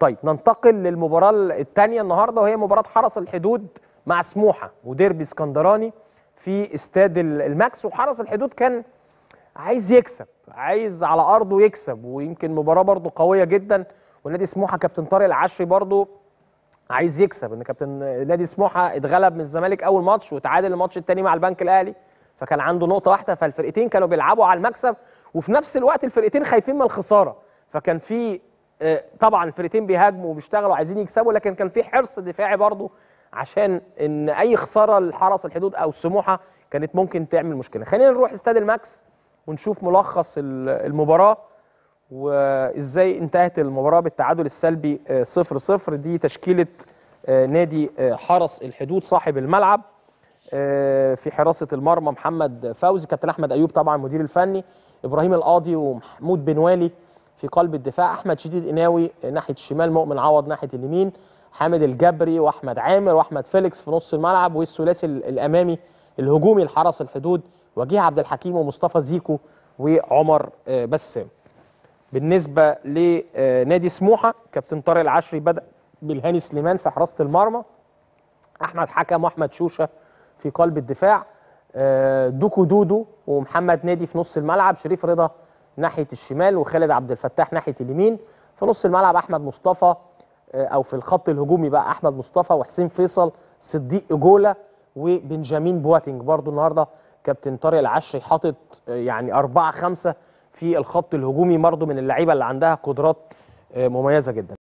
طيب ننتقل للمباراه الثانيه النهارده وهي مباراه حرس الحدود مع سموحه وديربي اسكندراني في استاد الماكس وحرس الحدود كان عايز يكسب عايز على ارضه يكسب ويمكن مباراه برضه قويه جدا ونادي سموحه كابتن طارق العشري برضه عايز يكسب ان كابتن نادي سموحه اتغلب من الزمالك اول ماتش وتعادل الماتش الثاني مع البنك الاهلي فكان عنده نقطه واحده فالفرقتين كانوا بيلعبوا على المكسب وفي نفس الوقت الفرقتين خايفين من الخساره فكان في طبعا الفرقتين بيهاجموا وبيشتغلوا عايزين يكسبوا لكن كان في حرص دفاعي برضه عشان ان اي خساره لحرس الحدود او سموحه كانت ممكن تعمل مشكله خلينا نروح استاد الماكس ونشوف ملخص المباراه وازاي انتهت المباراه بالتعادل السلبي 0 0 دي تشكيله نادي حرس الحدود صاحب الملعب في حراسه المرمى محمد فوزي كابتن احمد ايوب طبعا مدير الفني ابراهيم القاضي ومحمود بن والي في قلب الدفاع احمد شديد قناوي ناحيه الشمال مؤمن عوض ناحيه اليمين حامد الجبري واحمد عامر واحمد فيليكس في نص الملعب والثلاثي الامامي الهجومي لحرس الحدود وجيه عبد الحكيم ومصطفى زيكو وعمر بسام بالنسبه لنادي سموحه كابتن طارق العشري بدا بالهاني سليمان في حراسه المرمى احمد حكم واحمد شوشه في قلب الدفاع دوكو دودو ومحمد نادي في نص الملعب شريف رضا ناحيه الشمال وخالد عبد الفتاح ناحيه اليمين في نص الملعب احمد مصطفى او في الخط الهجومي بقى احمد مصطفى وحسين فيصل صديق اجولا وبنجامين بواتينج برضو النهارده كابتن طارق العشري حاطط يعني أربعة خمسة في الخط الهجومي برضو من اللعيبه اللي عندها قدرات مميزه جدا